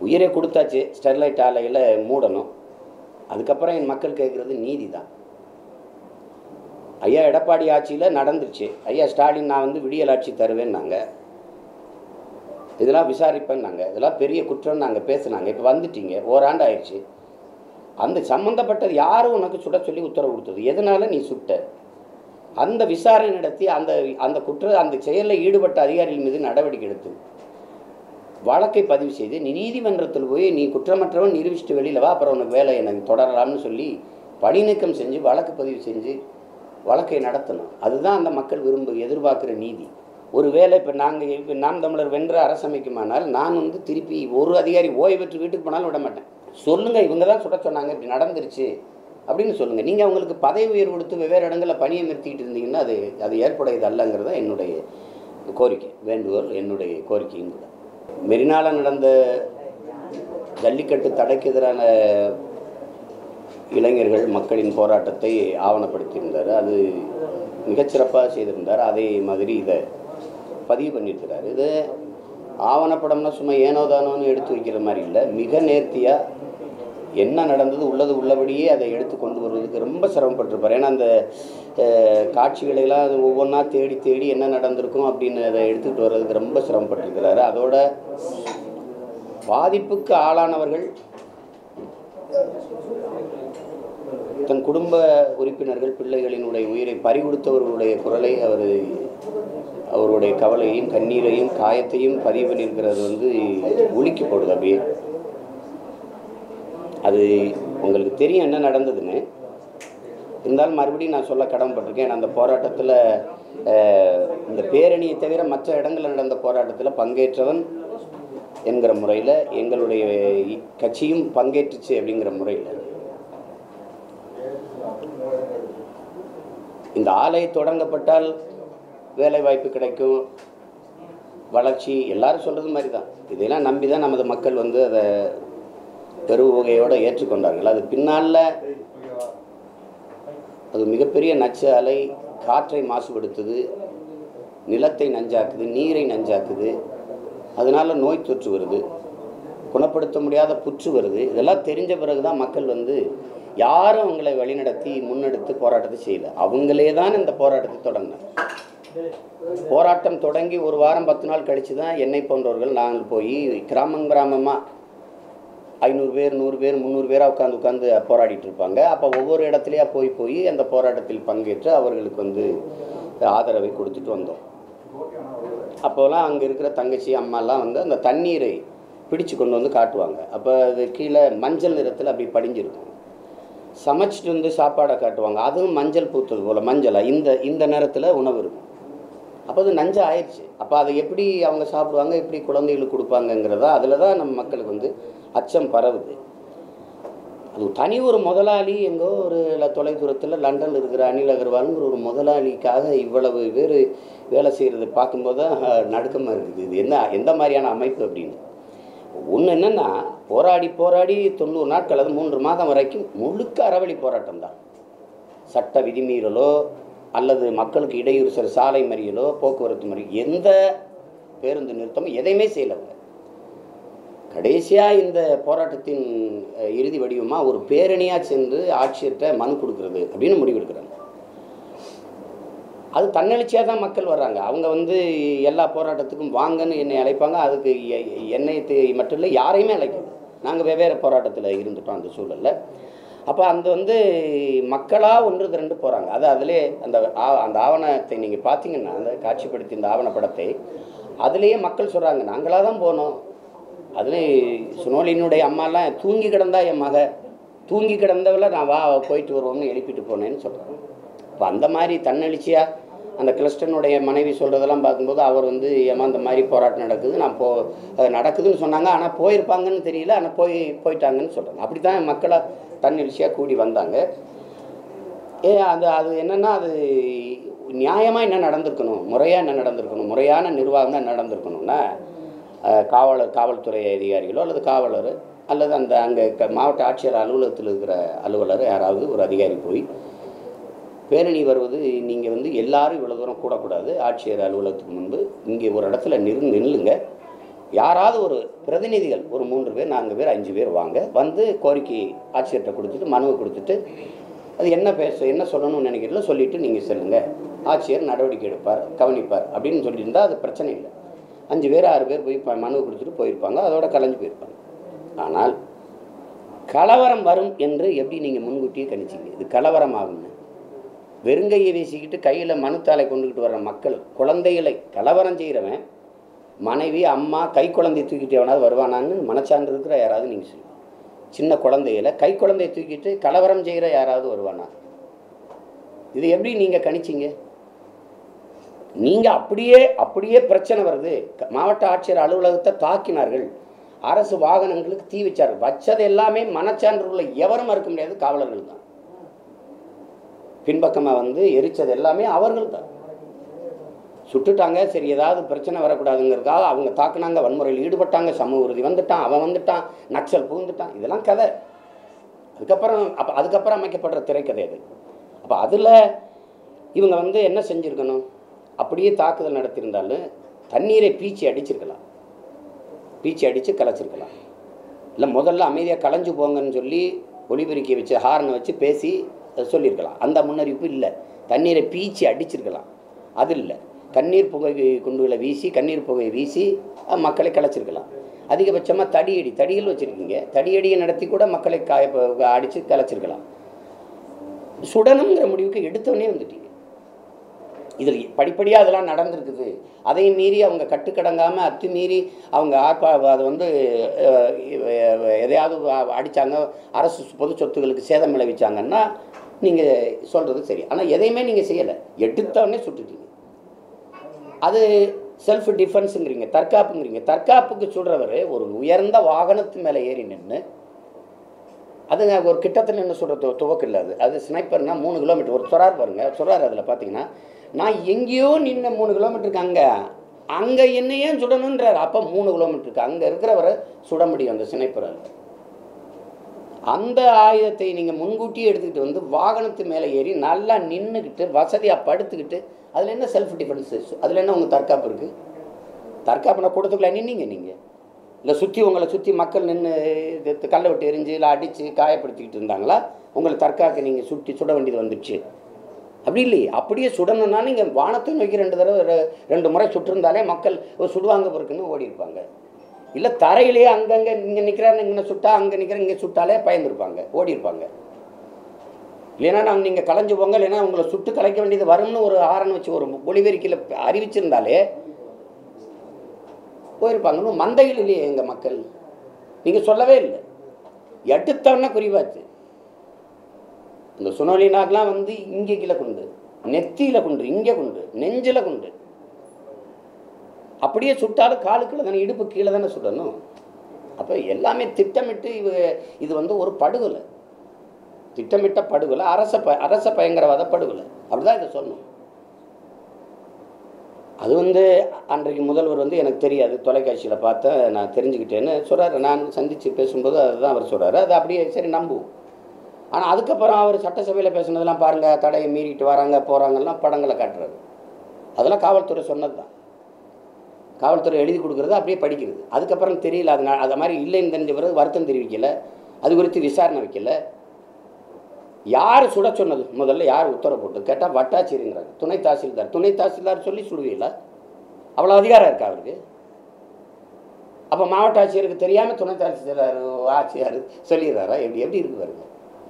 உயிரை கொடுத்தாச்சு ஸ்டெர்லைட் ஆலையில் மூடணும் அதுக்கப்புறம் என் மக்கள் கேட்குறது நீதி தான் ஐயா எடப்பாடி ஆட்சியில் நடந்துருச்சு ஐயா ஸ்டாலின் நான் வந்து விடியல் ஆட்சி தருவேன்னாங்க இதெல்லாம் விசாரிப்பேன்னாங்க இதெல்லாம் பெரிய குற்றம் நாங்கள் பேசுனாங்க இப்போ வந்துட்டீங்க ஓராண்டு ஆயிடுச்சு அந்த சம்மந்தப்பட்டது யாரும் உனக்கு சுட சொல்லி உத்தரவு கொடுத்தது எதனால நீ சுட்ட அந்த விசாரணை நடத்தி அந்த அந்த குற்ற அந்த செயலில் ஈடுபட்ட அதிகாரிகள் மீது நடவடிக்கை எடுத்து வழக்கை பதிவு செய்து நீ நீதிமன்றத்தில் போய் நீ குற்றமற்றவன் நிரூபிச்சுட்டு வெளியில் வா அப்புறம் உனக்கு வேலை எனக்கு தொடரலாம்னு சொல்லி பணி நீக்கம் செஞ்சு வழக்கு பதிவு செஞ்சு வழக்கை நடத்தணும் அதுதான் அந்த மக்கள் விரும்ப எதிர்பார்க்குற நீதி ஒருவேளை இப்போ நாங்கள் இப்போ நாம் தமிழர் வென்ற அரசமைக்குமானால் நான் வந்து திருப்பி ஒரு அதிகாரி ஓய்வு பெற்று வீட்டுக்கு போனாலும் விட மாட்டேன் சொல்லுங்கள் இவங்க தான் சுட சொன்னாங்க இப்படி நடந்துருச்சு அப்படின்னு சொல்லுங்கள் நீங்கள் அவங்களுக்கு பதவி உயர்வு கொடுத்து வெவ்வேறு இடங்களில் பணியை நிறுத்திக்கிட்டு இருந்தீங்கன்னா அது அது ஏற்புடையது அல்லங்கிறது தான் என்னுடைய கோரிக்கை வேண்டுகோள் என்னுடைய கோரிக்கையும் கூட மெரினால நடந்த ஜல்லிக்கட்டு தடைக்கு எதிரான இளைஞர்கள் மக்களின் போராட்டத்தை ஆவணப்படுத்தியிருந்தார் அது மிகச்சிறப்பாக செய்திருந்தார் அதே மாதிரி இதை பதிவு பண்ணியிருக்கிறார் இது ஆவணப்படம்னா சும்மா ஏனோ தானோன்னு எடுத்து வைக்கிற மாதிரி இல்லை மிக நேர்த்தியாக என்ன நடந்தது உள்ளது உள்ளபடியே அதை எடுத்து கொண்டு வருவதுக்கு ரொம்ப சிரமப்பட்டிருப்பார் ஏன்னா அந்த அஹ், காட்சிகளையெல்லாம் அது ஒவ்வொன்றா தேடி தேடி என்ன நடந்திருக்கும் அப்படின்னு அதை எடுத்துக்கிட்டு வர்றதுக்கு ரொம்ப சிரமப்பட்டிருக்கிறாரு அதோட பாதிப்புக்கு ஆளானவர்கள் தன் குடும்ப உறுப்பினர்கள் பிள்ளைகளினுடைய உயிரை பறிகொடுத்தவர்களுடைய குரலை அவர் அவருடைய கவலையையும் கண்ணீரையும் காயத்தையும் பதிவு பண்ணியிருக்கிறது வந்து உலுக்கி போடுது அப்படியே அது உங்களுக்கு தெரியும் என்ன நடந்ததுன்னு இருந்தாலும் மறுபடியும் நான் சொல்ல கடமைப்பட்டிருக்கேன் நான் அந்த போராட்டத்தில் இந்த பேரணியை தவிர மற்ற இடங்களில் நடந்த போராட்டத்தில் பங்கேற்றவன் என்கிற முறையில் எங்களுடைய கட்சியும் பங்கேற்றுச்சு அப்படிங்கிற முறையில் இந்த ஆலை தொடங்கப்பட்டால் வேலை வாய்ப்பு கிடைக்கும் வளர்ச்சி எல்லாரும் சொல்கிறது மாதிரி தான் இதெல்லாம் நம்பி தான் நமது மக்கள் வந்து அதை பெருவகையோடு ஏற்றுக்கொண்டார்கள் அது பின்னால் அது மிகப்பெரிய நச்சு அலை காற்றை மாசுபடுத்துது நிலத்தை நஞ்சாக்குது நீரை நஞ்சாக்குது அதனால் நோய் தொற்று வருது குணப்படுத்த முடியாத புற்று வருது இதெல்லாம் தெரிஞ்ச பிறகு தான் மக்கள் வந்து யாரும் அவங்களை வழிநடத்தி முன்னெடுத்து போராட்டத்தை செய்யல அவங்களே தான் இந்த போராட்டத்தை தொடங்கினார் போராட்டம் தொடங்கி ஒரு வாரம் பத்து நாள் கழித்து தான் என்னை போன்றவர்கள் நாங்கள் போய் கிராமம் கிராமமாக ஐநூறு பேர் நூறு பேர் முந்நூறு பேராக உட்காந்து உட்காந்து போராடிட்டு இருப்பாங்க அப்போ ஒவ்வொரு இடத்துலையா போய் போய் அந்த போராட்டத்தில் பங்கேற்று அவர்களுக்கு வந்து ஆதரவை கொடுத்துட்டு வந்தோம் அப்போலாம் அங்கே இருக்கிற தங்கச்சி அம்மாலாம் வந்து அந்த தண்ணீரை பிடிச்சு கொண்டு வந்து காட்டுவாங்க அப்போ அது கீழே மஞ்சள் நிறத்தில் அப்படி படிஞ்சிருக்கும் சமைச்சிட்டு வந்து சாப்பாடை காட்டுவாங்க அதுவும் மஞ்சள் பூத்தது போல் மஞ்சளாக இந்த இந்த நேரத்தில் உணவு இருக்கும் அப்போ அது நஞ்சு ஆயிடுச்சு அப்போ அதை எப்படி அவங்க சாப்பிடுவாங்க எப்படி குழந்தைகளுக்கு கொடுப்பாங்கங்கிறதா அதில் தான் நம்ம மக்களுக்கு வந்து அச்சம் பரவுது அது தனி ஒரு முதலாளி எங்கோ ஒரு ல- தொலைதூரத்தில் லண்டனில் இருக்கிற அனில் அகர்வால்ங்கிற ஒரு முதலாளிக்காக இவ்வளவு பேர் வேலை செய்கிறத பார்க்கும்போது தான் நடுக்கமாக இருக்குது இது என்ன எந்த மாதிரியான அமைப்பு அப்படின்னு ஒன்று என்னென்னா போராடி போராடி தொண்ணூறு நாட்கள் அது மூன்று மாதம் வரைக்கும் முழுக்க அறவழி போராட்டம் தான் சட்ட விதிமீறலோ அல்லது மக்களுக்கு இடையூறு செய்கிற சாலை மறியலோ போக்குவரத்து மறியல் எந்த பேருந்து நிறுத்தமும் எதையுமே செய்யலவங்க கடைசியாக இந்த போராட்டத்தின் அஹ், இறுதி வடிவமாக ஒரு பேரணியாக சென்று ஆட்சியர்கிட்ட மனு கொடுக்கறது அப்படின்னு முடிவெடுக்கிறாங்க அது தன்னெழுச்சியாக தான் மக்கள் வர்றாங்க அவங்க வந்து எல்லா போராட்டத்துக்கும் வாங்கன்னு என்னை அழைப்பாங்க அதுக்கு எ- எ- என்னை தி- மட்டும் இல்லை யாரையுமே அழைக்கல நாங்கள் வெவ்வேறு போராட்டத்தில் இருந்துட்டோம் அந்த சூழலில் அப்போ அந்த வந்து மக்களாக ஒன்று திரண்டு போகிறாங்க அது அதிலே அந்த ஆ- அந்த ஆவணத்தை நீங்கள் பார்த்தீங்கன்னா அந்த காட்சிப்படுத்தி இந்த ஆவணப்படத்தை அதுலேயே மக்கள் சொல்கிறாங்க நாங்களாக தான் போனோம் அதுலேயும் சுனோலினுடைய அம்மாலாம் தூங்கி கிடந்தா என் மக தூங்கி கிடந்தவள நான் வா போயிட்டு வருவோம்னு எழுப்பிட்டு போனேன்னு சொல்கிறாங்க இப்போ அந்த மாதிரி தன்னெழுச்சியாக அந்த கிறிஸ்டனுடைய மனைவி சொல்கிறதெல்லாம் பார்க்கும்போது அவர் வந்து ஏமா இந்த மாதிரி போராட்டம் நடக்குது நான் போ அது நடக்குதுன்னு சொன்னாங்க ஆனால் போயிருப்பாங்கன்னு தெரியல ஆனால் போய் போயிட்டாங்கன்னு சொல்கிறாங்க அப்படி தான் மக்களாக தன்னெழுச்சியாக கூடி வந்தாங்க ஏ அது அது என்னென்னா அது நியாயமாக என்ன நடந்திருக்கணும் முறையாக என்ன நடந்திருக்கணும் முறையான நிர்வாகம் தான் நடந்திருக்கணும்னா அஹ், காவலர் காவல்துறை அதிகாரிகளோ அல்லது காவலர் அல்லது அந்த அங்கே க மாவட்ட ஆட்சியர் அலுவலகத்தில் இருக்கிற அலுவலர் யாராவது ஒரு அதிகாரி போய் பேரணி வருவது நீங்கள் வந்து எல்லாரும் இவ்வளோ தூரம் கூடக்கூடாது ஆட்சியர் அலுவலகத்துக்கு முன்பு இங்கே ஒரு இடத்துல நிறு நில்லுங்க யாராவது ஒரு பிரதிநிதிகள் ஒரு மூன்று பேர் நான்கு பேர் அஞ்சு பேர் வாங்க வந்து கோரிக்கை ஆட்சியர்கிட்ட கொடுத்துட்டு மனுவை கொடுத்துட்டு அது என்ன பேச என்ன சொல்லணும்னு நினைக்கிறீங்களோ சொல்லிட்டு நீங்கள் சொல்லுங்கள் ஆட்சியர் நடவடிக்கை எடுப்பார் கவனிப்பார் அப்படின்னு சொல்லியிருந்தா அது பிரச்சனை இல்லை அஞ்சு பேர் ஆறு பேர் போய் ப- மனுவை கொடுத்துட்டு போயிருப்பாங்க அதோட கலைஞ்சு போயிருப்பாங்க ஆனால் கலவரம் வரும் என்று எப்படி நீங்கள் முன்கூட்டியே கணிச்சிங்க இது கலவரம் ஆகும்னு வெறுங்கையை வீசிக்கிட்டு கையில் மனுத்தாளை கொண்டுக்கிட்டு வர்ற மக்கள் குழந்தைகளை கலவரம் செய்கிறவன் மனைவி அம்மா கை குழந்தையை தூக்கிட்டு எவனாவது வருவானான்னு மனச்சான்று இருக்கிற யாராவது நீங்கள் சொல்லுங்க சின்ன குழந்தையில கை குழந்தையை தூக்கிட்டு கலவரம் செய்கிற யாராவது வருவானா இது எப்படி நீங்கள் கணிச்சிங்க நீங்கள் அப்படியே அப்படியே பிரச்சனை வருது க- மாவட்ட ஆட்சியர் அலுவலகத்தை தாக்கினார்கள் அரசு வாகனங்களுக்கு தீ வச்சார்கள் வச்சது எல்லாமே மனச்சான்று உள்ள எவரும் மறுக்க முடியாது காவலர்கள் தான் பின்பக்கமாக வந்து எரிச்சது எல்லாமே அவர்கள் தான் சுட்டுட்டாங்க சரி ஏதாவது பிரச்சனை வரக்கூடாதுங்கிறதுக்காக அவங்க தாக்குனாங்க வன்முறையில் ஈடுபட்டாங்க சமூக உறுதி வந்துட்டான் அவன் வந்துட்டான் நக்சல் புகுந்துட்டான் இதெல்லாம் கதை அதுக்கப்புறம் அப்போ அதுக்கப்புறம் அமைக்கப்படுற திரைக்கதை அது அப்போ அதில் இவங்க வந்து என்ன செஞ்சுருக்கணும் அப்படியே தாக்குதல் நடத்தியிருந்தாலும் தண்ணீரை பீச்சி அடிச்சிருக்கலாம் பீச்சி அடித்து கலைச்சிருக்கலாம் இல்லை முதல்ல அமைதியாக கலைஞ்சு போங்கன்னு சொல்லி ஒலிபெருக்கி வச்சு ஹார்னை வச்சு பேசி அஹ், சொல்லியிருக்கலாம் அந்த முன்னறிவிப்பு இல்லை தண்ணீரை பீச்சி அடிச்சிருக்கலாம் அது இல்லை கண்ணீர் புகை குண்டுகளை வீசி கண்ணீர் புகையை வீசி அஹ், மக்களை கலைச்சிருக்கலாம் அதிகபட்சமாக தடியடி தடியில் வச்சுருக்கீங்க தடியடியை நடத்தி கூட மக்களை காய அடித்து கலைச்சிருக்கலாம் சுடணுங்கிற முடிவுக்கு எடுத்தோடனே வந்துட்டீங்க இதில் படிப்படியாக அதெல்லாம் நடந்திருக்குது அதையும் மீறி அவங்க கட்டுக்கடங்காமல் அத்துமீறி அவங்க ஆர்ப்பா அதை வந்து அஹ், எதையாவது அடித்தாங்க அரசு பொது சொத்துக்களுக்கு சேதம் விளைவிச்சாங்கன்னா நீங்கள் சொல்கிறது சரி ஆனால் எதையுமே நீங்கள் செய்யலை எடுத்தோடனே சுட்டுட்டீங்க அது செல்ஃப் டிஃபென்ஸுங்கிறீங்க தற்காப்புங்கிறீங்க தற்காப்புக்கு சொல்கிறவர் ஒரு உயர்ந்த வாகனத்து மேலே ஏறி நின்று அதுங்க ஒரு கிட்டத்தில் என்ன சொல்கிறது துவக்கம் இல்லை அது அது ஸ்னைப்பர்னா மூணு கிலோமீட்டர் ஒரு சொரார் பாருங்க சொரார் அதில் பார்த்தீங்கன்னா நான் எங்கேயோ நின்ன மூணு கிலோமீட்டருக்கு அங்கே அங்கே என்ன ஏன் சுடணுன்றார் அப்போ மூணு கிலோமீட்டருக்கு அங்கே இருக்கிறவரை சுட முடியும் அந்த ஸ்னைப்பரால் அந்த ஆயுதத்தை நீங்கள் முன்கூட்டியே எடுத்துக்கிட்டு வந்து வாகனத்து மேலே ஏறி நல்லா நின்றுக்கிட்டு வசதியாக படுத்துக்கிட்டு அதில் என்ன செல்ஃப் டிஃபென்ஸு அதில் என்ன உங்கள் தற்காப்பு இருக்குது தற்காப்புனா கூட்டத்துக்குள்ள நின்னீங்க நீங்கள் இல்லை சுற்றி உங்களை சுற்றி மக்கள் நின்று கல்லை விட்டு எரிஞ்சு இல்லை அடித்து காயப்படுத்திக்கிட்டு இருந்தாங்களா உங்களை தற்காக்க நீங்கள் சுட்டி சுட வேண்டியது வந்துடுச்சு அப்படி இல்லையே அப்படியே சுடணும்னா நீங்கள் வானத்தை நோக்கி ரெண்டு தடவை ரெ- ரெண்டு முறை சுட்டிருந்தாலே மக்கள் ஒரு சுடுவாங்க பொறுக்குன்னு ஓடி இருப்பாங்க இல்லை தரையிலேயே அங்கங்கே இங்கே நிற்கிறாரு இங்கே சுட்டா அங்கே நிற்கிற இங்கே சுட்டாலே பயந்துருப்பாங்க ஓடி இருப்பாங்க இல்லைன்னா நான் நீங்கள் கலைஞ்சு போங்க இல்லைன்னா உங்களை சுட்டு கலைக்க வேண்டியது வரும்னு ஒரு ஆரன் வச்சு ஒரு ஒளிபெருக்கியில் அறிவிச்சிருந்தாலே போயிருப்பாங்க மந்தைகள் இல்லையே எங்கள் மக்கள் நீங்கள் சொல்லவே இல்லை எடுத்தவொன்னே குறிவாச்சு இந்த சுனோலி நாக்கெலாம் வந்து இங்கே கீழே குண்டு நெத்தியில் குண்டு இங்கே குண்டு நெஞ்சில் குண்டு அப்படியே சுட்டாலும் காலு கீழே தானே இடுப்பு கீழே தானே சுடணும் அப்போ எல்லாமே திட்டமிட்டு இவ இது வந்து ஒரு படுகொலை திட்டமிட்ட படுகொலை அரச ப அரச பயங்கரவாத படுகொலை அப்படிதான் இதை சொல்லணும் அது வந்து அன்றைக்கு முதல்வர் வந்து எனக்கு தெரியாது தொலைக்காட்சியில் பார்த்தேன் நான் தெரிஞ்சுக்கிட்டேன்னு சொல்கிறாரு நான் சந்தித்து பேசும்போது அதுதான் அவர் சொல்கிறாரு அது அப்படியே சரி நம்புவோம் ஆனால் அதுக்கப்புறம் அவர் சட்டசபையில் பேசுனதெல்லாம் பாருங்கள் தடையை மீறிட்டு வராங்க போகிறாங்கலாம் படங்களை காட்டுறாரு அதெல்லாம் காவல்துறை சொன்னது தான் காவல்துறை எழுதி கொடுக்குறது அப்படியே படிக்கிறது அதுக்கப்புறம் தெரியல அது நான் அது மாதிரி இல்லைன்னு தெரிஞ்ச பிறகு வருத்தம் தெரிவிக்கல அது குறித்து விசாரணை வைக்கல யார் சுட சொன்னது முதல்ல யார் உத்தரவு போட்டு கேட்டால் வட்டாட்சியருங்கிறாங்க துணை தாசில்தார் துணை தாசில்தார் சொல்லி சுடுவீங்களா அவ்வளோ அதிகாரம் இருக்கா அவருக்கு அப்போ மாவட்ட ஆட்சியருக்கு தெரியாமல் துணை தாசில்தார் ஆட்சியார் சொல்லிடுறாரா எப்படி எப்படி இருக்கு பாருங்க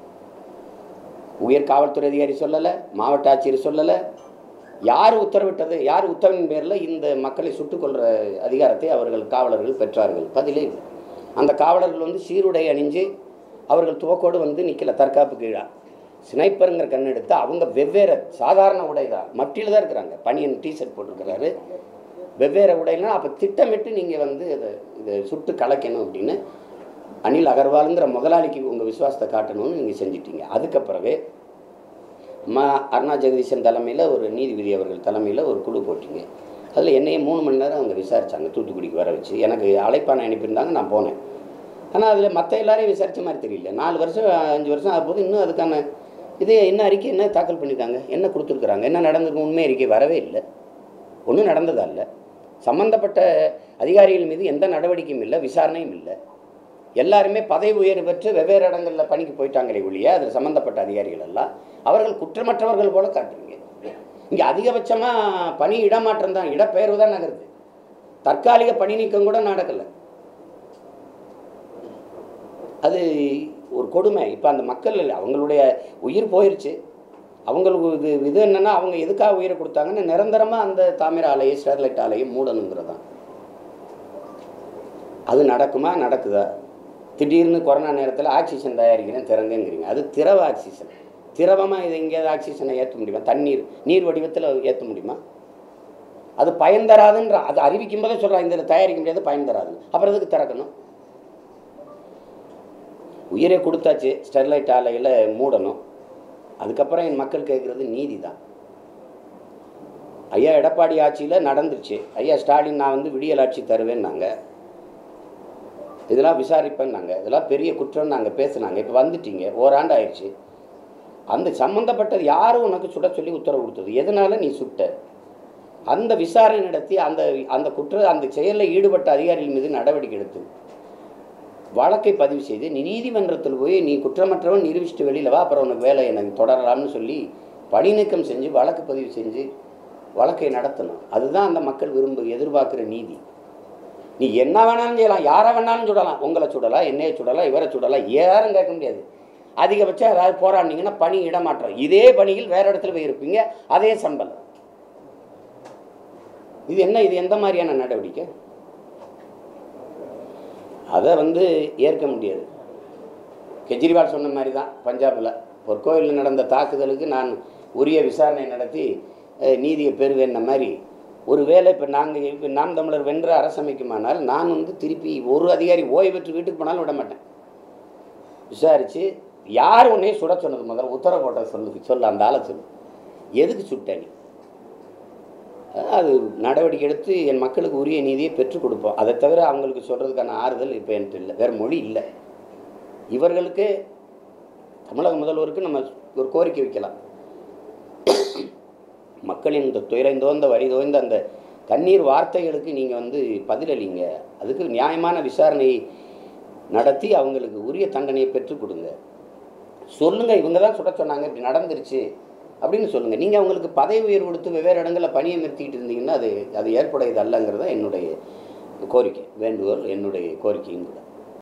உயர் காவல்துறை அதிகாரி சொல்லலை மாவட்ட ஆட்சியர் சொல்லலை யார் உத்தரவிட்டது யார் உத்தரவின் பேரில் இந்த மக்களை சுட்டுக் கொல்ற அதிகாரத்தை அவர்கள் காவலர்கள் பெற்றார்கள் பதிலே இல்லை அந்த காவலர்கள் வந்து சீருடை அணிஞ்சு அவர்கள் துவக்கோடு வந்து நிற்கல தற்காப்பு கீழா ஸ்னைப்பருங்கிற கண் எடுத்து அவங்க வெவ்வேறு சாதாரண உடை தான் மட்டியில் தான் இருக்கிறாங்க பனியன் டிஷர்ட் போட்டிருக்கிறாரு வெவ்வேறு உடைனா அப்போ திட்டமிட்டு நீங்கள் வந்து இதை இதை சுட்டு கலைக்கணும் அப்படின்னு அனில் அகர்வாலுங்கிற முதலாளிக்கு உங்கள் விசுவாசத்தை காட்டணும்னு நீங்கள் செஞ்சிட்டீங்க அதுக்கப்புறவே மா அருணா ஜெகதீசன் தலைமையில் ஒரு நீதிபதி அவர்கள் தலைமையில் ஒரு குழு போட்டிங்க அதில் என்னையே மூணு மணி நேரம் அவங்க விசாரித்தாங்க தூத்துக்குடிக்கு வர வச்சு எனக்கு அழைப்பானை அனுப்பியிருந்தாங்க நான் போனேன் ஆனால் அதில் மற்ற எல்லாரையும் விசாரித்த மாதிரி தெரியல நாலு வருஷம் அஞ்சு வருஷம் ஆகும்போது இன்னும் அதுக்கான இது என்ன அறிக்கை என்ன தாக்கல் பண்ணியிருக்காங்க என்ன கொடுத்துருக்குறாங்க என்ன நடந்திருக்கு உண்மை அறிக்கை வரவே இல்லை ஒன்றும் நடந்ததா இல்லை சம்பந்தப்பட்ட அதிகாரிகள் மீது எந்த நடவடிக்கையும் இல்லை விசாரணையும் இல்லை எல்லாருமே பதவி உயர்வு பெற்று வெவ்வேறு இடங்களில் பணிக்கு போயிட்டாங்களே ஒழிய அதில் சம்மந்தப்பட்ட அதிகாரிகள் எல்லாம் அவர்கள் குற்றமற்றவர்கள் போல காட்டுறீங்க இங்கே அதிகபட்சமாக பணி இடமாற்றம் தான் இடப்பெயர்வு தான் நகருது தற்காலிக பணி நீக்கம் கூட நடக்கலை அது ஒரு கொடுமை இப்போ அந்த மக்கள் அவங்களுடைய உயிர் போயிருச்சு அவங்களுக்கு இது இது என்னென்னா அவங்க எதுக்காக உயிரை கொடுத்தாங்கன்னு நிரந்தரமாக அந்த தாமிர ஆலையை ஸ்டெர்லைட் ஆலையை மூடணுங்கிறதான் அது நடக்குமா நடக்குதா திடீர்னு கொரோனா நேரத்தில் ஆக்சிஜன் தயாரிக்கிறேன் திறங்கங்கிறீங்க அது திரவ ஆக்சிஜன் திரவமாக இது எங்கேயாவது ஆக்சிஜனை ஏற்ற முடியுமா தண்ணீர் நீர் வடிவத்தில் ஏற்ற முடியுமா அது பயன் தராதுன்ற அது அறிவிக்கும் போதே சொல்கிறாங்க இந்த தயாரிக்க முடியாது பயன் தராது அப்புறம் எதுக்கு திறக்கணும் உயிரை கொடுத்தாச்சு ஸ்டெர்லைட் ஆலையில் மூடணும் அதுக்கப்புறம் என் மக்கள் கேட்குறது நீதி தான் ஐயா எடப்பாடி ஆட்சியில் நடந்துருச்சு ஐயா ஸ்டாலின் நான் வந்து விடியல் ஆட்சி தருவேன்னாங்க இதெல்லாம் விசாரிப்பேன்னாங்க இதெல்லாம் பெரிய குற்றம் நாங்கள் பேசுனாங்க இப்போ வந்துட்டீங்க ஓராண்டு ஆயிடுச்சு அந்த சம்மந்தப்பட்டது யாரும் உனக்கு சுட சொல்லி உத்தரவு கொடுத்தது எதனால நீ சுட்ட அந்த விசாரணை நடத்தி அந்த அந்த குற்ற அந்த செயலில் ஈடுபட்ட அதிகாரிகள் மீது நடவடிக்கை எடுத்து வழக்கை பதிவு செய்து நீ நீதிமன்றத்தில் போய் நீ குற்றமற்றவன் நிரூபிச்சுட்டு வெளியில் வா அப்புறம் உனக்கு வேலை எனக்கு தொடரலாம்னு சொல்லி பணி நீக்கம் செஞ்சு வழக்கு பதிவு செஞ்சு வழக்கை நடத்தணும் அதுதான் அந்த மக்கள் விரும்பு எதிர்பார்க்குற நீதி நீ என்ன வேணாலும் செய்யலாம் யாரை வேணாலும் சுடலாம் உங்களை சுடலாம் என்னையை சுடலாம் இவரை சுடலாம் யாரும் கேட்க முடியாது அதிகபட்சம் யாராவது போராடினீங்கன்னா பணி இடமாற்றம் இதே பணியில் வேற இடத்துல போய் இருப்பீங்க அதே சம்பளம் இது என்ன இது எந்த மாதிரியான நடவடிக்கை அதை வந்து ஏற்க முடியாது கெஜ்ரிவால் சொன்ன மாதிரி தான் பஞ்சாபில் ஒரு கோயிலில் நடந்த தாக்குதலுக்கு நான் உரிய விசாரணை நடத்தி அஹ், நீதியை பெறுவேன்ன மாதிரி ஒருவேளை இப்போ நாங்கள் இப்போ நாம் தமிழர் வென்ற அரசமைக்குமானால் நான் வந்து திருப்பி ஒரு அதிகாரி ஓய்வு பெற்று வீட்டுக்கு போனாலும் விட மாட்டேன் விசாரித்து யார் உன்னையும் சுட சொன்னது முதல்ல உத்தரவு போட்ட சொல்லு சொல்லு அந்த ஆளை சொல்லு எதுக்கு சுட்ட நீ அது நடவடிக்கை எடுத்து என் மக்களுக்கு உரிய நீதியை பெற்றுக் கொடுப்போம் அதை தவிர அவங்களுக்கு சொல்கிறதுக்கான ஆறுதல் இப்போ என்கிட்ட இல்லை வேறு மொழி இல்லை இவர்களுக்கு தமிழக முதல்வருக்கு நம்ம ஒரு கோரிக்கை வைக்கலாம் மக்களின் இந்த துயரைந்தோந்த வரி தோய்ந்த அந்த கண்ணீர் வார்த்தைகளுக்கு நீங்கள் வந்து பதிலளிங்க அதுக்கு நியாயமான விசாரணை நடத்தி அவங்களுக்கு உரிய தண்டனையை பெற்றுக் கொடுங்க சொல்லுங்க இவங்க தான் சுட சொன்னாங்க இப்படி நடந்துருச்சு அப்படின்னு சொல்லுங்க நீங்க அவங்களுக்கு பதவி உயர்வு கொடுத்து வெவ்வேறு இடங்களில் பணியை நிறுத்திக்கிட்டு இருந்தீங்கன்னா அது அது ஏற்புடையது அல்லங்கிறது தான் என்னுடைய கோரிக்கை வேண்டுகோள் என்னுடைய கோரிக்கையும் கூட